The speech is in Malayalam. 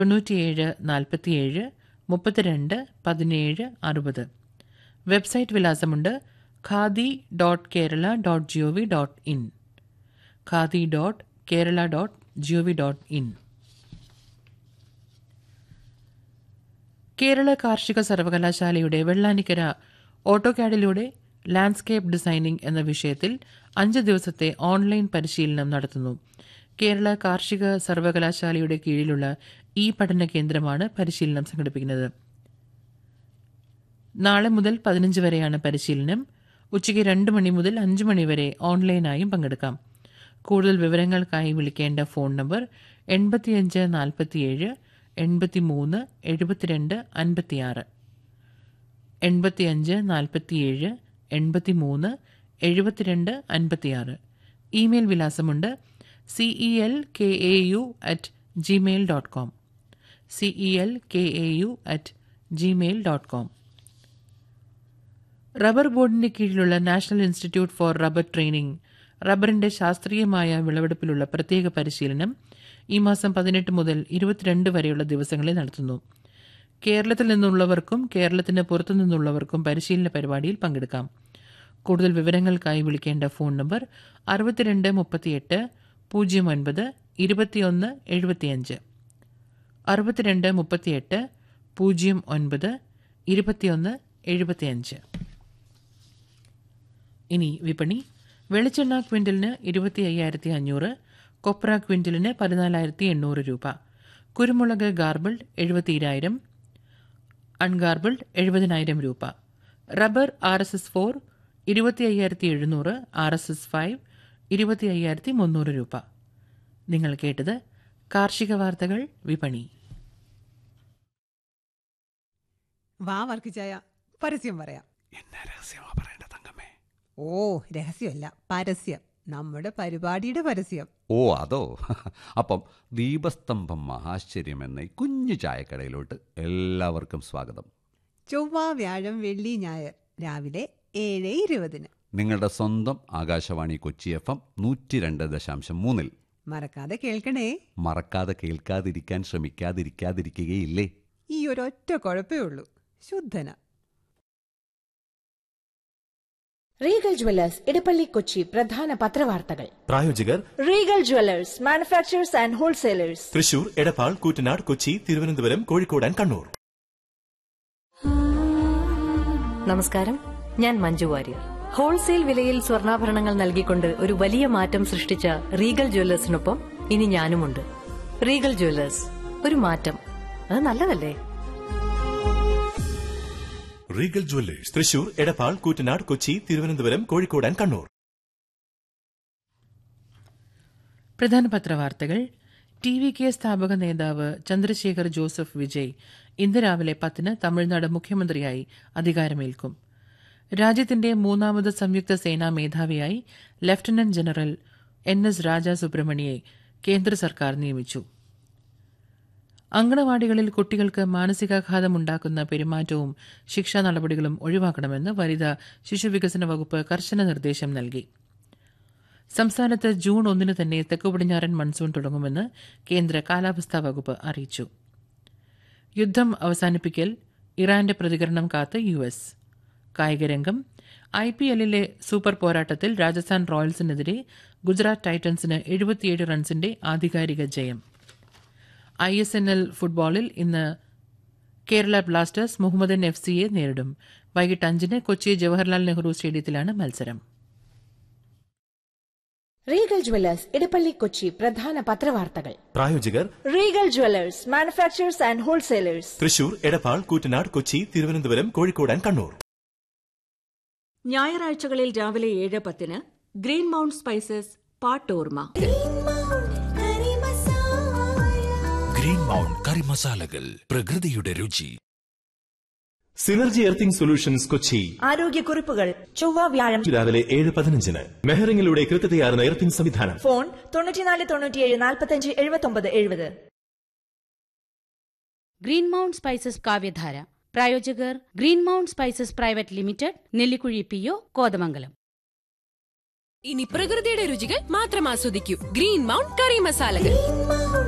തൊണ്ണൂറ്റിയേഴ് നാൽപ്പത്തിയേഴ് മുപ്പത്തിരണ്ട് പതിനേഴ് അറുപത് വെബ്സൈറ്റ് വിലാസമുണ്ട് Khadi dot Kerala dot G O V dot in Khadi dot Kerala dot G O V dot in Kerala കാർഷിക സർവകലാശാലയുടെ വെള്ളാനിക്കര ഓട്ടോകാഡിലൂടെ ലാൻഡ്സ്കേപ്പ് ഡിസൈനിംഗ് എന്ന വിഷയത്തിൽ അഞ്ച് ദിവസത്തെ ഓൺലൈൻ പരിശീലനം നടത്തുന്നു കേരള കാർഷിക സർവകലാശാലയുടെ കീഴിലുള്ള ഈ പഠന കേന്ദ്രമാണ് പരിശീലനം സംഘടിപ്പിക്കുന്നത് നാളെ മുതൽ പതിനഞ്ച് വരെയാണ് പരിശീലനം ഉച്ചയ്ക്ക് രണ്ട് മണി മുതൽ അഞ്ച് മണി വരെ ഓൺലൈനായും പങ്കെടുക്കാം കൂടുതൽ വിവരങ്ങൾക്കായി വിളിക്കേണ്ട ഫോൺ നമ്പർ എൺപത്തിയഞ്ച് നാൽപ്പത്തിയേഴ് എൺപത്തിമൂന്ന് എഴുപത്തിരണ്ട് അൻപത്തിയാറ് എൺപത്തിയഞ്ച് നാൽപ്പത്തിയേഴ് എൺപത്തിമൂന്ന് എഴുപത്തിരണ്ട് അൻപത്തിയാറ് ഇമെയിൽ വിലാസമുണ്ട് CE L K A U at Gmail dot com CE L K A U at Gmail dot com rubber ബോർഡിന്റെ കീഴിലുള്ള national institute for rubber training റബ്ബറിന്റെ ശാസ്ത്രീയമായ വിളവെടുപ്പിലുള്ള പ്രത്യേക പരിശീലനം ഈ മാസം പതിനെട്ട് മുതൽ ഇരുപത്തിരണ്ട് വരെയുള്ള ദിവസങ്ങളിൽ നടത്തുന്നു കേരളത്തിൽ നിന്നുള്ളവർക്കും കേരളത്തിന് പുറത്തു നിന്നുള്ളവർക്കും പരിശീലന പരിപാടിയിൽ പങ്കെടുക്കാം കൂടുതൽ വിവരങ്ങൾക്കായി വിളിക്കേണ്ട ഫോൺ നമ്പർ അറുപത്തിരണ്ട് മുപ്പത്തിയെട്ട് പൂജ്യം ഒൻപത് ഇരുപത്തിയൊന്ന് എഴുപത്തിയഞ്ച് അറുപത്തിരണ്ട് മുപ്പത്തിയെട്ട് പൂജ്യം ഒൻപത് ഇരുപത്തിയൊന്ന് എഴുപത്തിയഞ്ച് ഇനി വിപണി വെളിച്ചെണ്ണ ക്വിൻ്റലിന് ഇരുപത്തി അയ്യായിരത്തി അഞ്ഞൂറ് കൊപ്ര ക്വിൻ്റലിന് പതിനാലായിരത്തി എണ്ണൂറ് രൂപ കുരുമുളക് ഗാർബിൾഡ് എഴുപത്തിരായിരം അൺഗാർബിൾഡ് എഴുപതിനായിരം രൂപ rubber R S S four ഇരുപത്തി അയ്യായിരത്തി എഴുന്നൂറ് ആർ എസ് എസ് ഫൈവ് ഇരുപത്തി അയ്യായിരത്തി മുന്നൂറ് രൂപ നിങ്ങൾ കേട്ടത് കാർഷിക വാർത്തകൾ വിപണി വാ വർക്കിച്ചായ പരസ്യം പറയാം എന്നെ രഹസ്യമാ പറയേണ്ട തങ്കമ്മേ ഓ രഹസ്യമല്ല പരസ്യം നമ്മുടെ പരിപാടിയുടെ പരസ്യം ഓ അതോ അപ്പം ദീപസ്തംഭം മഹാശ്ചര്യം എന്ന ഈ കുഞ്ഞു ചായക്കടയിലോട്ട് എല്ലാവർക്കും സ്വാഗതം ചൊവ്വ വ്യാഴം വെള്ളി ഞായർ രാവിലെ ഏഴ് ഇരുപതിന് നിങ്ങളുടെ സ്വന്തം ആകാശവാണി കൊച്ചി എഫ് എം നൂറ്റി രണ്ട് ദശാംശം മൂന്നിൽ മറക്കാതെ കേൾക്കണേ മറക്കാതെ കേൾക്കാതിരിക്കാൻ ശ്രമിക്കാതിരിക്കാതിരിക്കുകയില്ലേ ഈ ഒരൊറ്റ കുഴപ്പേ ഉള്ളൂ ശുദ്ധന റീഗൽ ജുവല്ലേഴ്സ് ഇടപ്പള്ളി കൊച്ചി പ്രധാന പത്രവാർത്തകൾ പ്രായോജകർ Regal jewellers manufacturers and wholesalers Thrissur Edappal Koottanad Kochi Thiruvananthapuram Kozhikode and Kannur നമസ്കാരം ഞാൻ മഞ്ജു വാര്യർ ഹോൾസെയിൽ വിലയിൽ സ്വർണ്ണാഭരണങ്ങൾ നൽകിക്കൊണ്ട് ഒരു വലിയ മാറ്റം സൃഷ്ടിച്ച റീഗൽ ജ്വല്ലേഴ്സിനൊപ്പം ഇനി ഞാനുമുണ്ട് റീഗൽ ജ്വല്ലേഴ്സ് ഒരു മാറ്റം അത് നല്ലതല്ലേ Regal jewellers Thrissur Edappal Koottanad Kochi Thiruvananthapuram Kozhikode and Kannur പ്രധാന പത്രവാർത്തകൾ ടി വി കെ സ്ഥാപക നേതാവ് ചന്ദ്രശേഖർ ജോസഫ് വിജയ് ഇന്ന് രാവിലെ പത്തിന് തമിഴ്നാട് മുഖ്യമന്ത്രിയായി അധികാരമേൽക്കും രാജ്യത്തിന്റെ മൂന്നാമത് സംയുക്ത സേനാ മേധാവിയായി lieutenant general N S Raja സുബ്രഹ്മണിയെ കേന്ദ്ര സർക്കാർ നിയമിച്ചു അങ്കണവാടികളിൽ കുട്ടികൾക്ക് മാനസികാഘാതമുണ്ടാക്കുന്ന പെരുമാറ്റവും ശിക്ഷാ നടപടികളും ഒഴിവാക്കണമെന്ന് വനിതാ ശിശുവികസന വകുപ്പ് കർശന നിർദ്ദേശം നൽകി സംസ്ഥാനത്ത് ജൂൺ ഒന്നിന് തന്നെ തെക്കു പടിഞ്ഞാറൻ മൺസൂൺ തുടങ്ങുമെന്ന് കേന്ദ്ര കാലാവസ്ഥാ വകുപ്പ് അറിയിച്ചു യുദ്ധം അവസാനിപ്പിക്കൽ ഇറാന്റെ പ്രതികരണം കാത്ത് യു എസ് കായികരംഗം ഐ പി എല്ലിലെ സൂപ്പർ പോരാട്ടത്തിൽ രാജസ്ഥാൻ റോയൽസിനെതിരെ ഗുജറാത്ത് ടൈറ്റൻസിന് എഴുപത്തിയേഴ് റൺസിന്റെ ആധികാരിക ജയം ഐ എസ് എൻ എൽ ഫുട്ബോളിൽ ഇന്ന് കേരള ബ്ലാസ്റ്റേഴ്സ് മുഹമ്മദൻ എഫ് സിയെ നേരിടും വൈകിട്ട് അഞ്ചിന് കൊച്ചി ജവഹർലാൽ നെഹ്റു സ്റ്റേഡിയത്തിലാണ് മത്സരം റീഗൽ ജുവല്ലേഴ്സ് ഇടപ്പള്ളി കൊച്ചി പ്രധാന പത്രവാർത്തകൾ പ്രായോജകർ Regal jewellers manufacturers and wholesalers Thrissur Edappal Koottanad Kochi Thiruvananthapuram Kozhikode and Kannur ഞായറാഴ്ചകളിൽ രാവിലെ ഏഴ് പത്തിന് ഗ്രീൻ മൗണ്ട് സ്പൈസസ് പാട്ടോർമ ഗ്രീൻ മൗണ്ട് കറി മസാലകൾ പ്രകൃതിയുടെ രുചി സിനർജി എർത്തിംഗ് സൊല്യൂഷൻസ് കൊച്ചി ആരോഗ്യക്കുറിപ്പുകൾ ചൊവ്വ വ്യാഴം രാവിലെ ഏഴ് പതിനഞ്ചിന് മെഹറിംഗിലൂടെ കൃത്യതയാർന്ന എർത്തിംഗ് സംവിധാനം ഫോൺ തൊണ്ണൂറ്റിനാല് തൊണ്ണൂറ്റിയേഴ് നാൽപ്പത്തഞ്ച് എഴുപത്തൊമ്പത് എഴുപത് ഗ്രീൻ മൗണ്ട് സ്പൈസസ് കാവ്യധാര പ്രായോജകർ green mount spices private limited Nellikuzhi P O Kothamangalam ഇനി പ്രകൃതിയുടെ രുചികൾ മാത്രം ആസ്വദിക്കൂ ഗ്രീൻ മൗണ്ട് കറി മസാലകൾ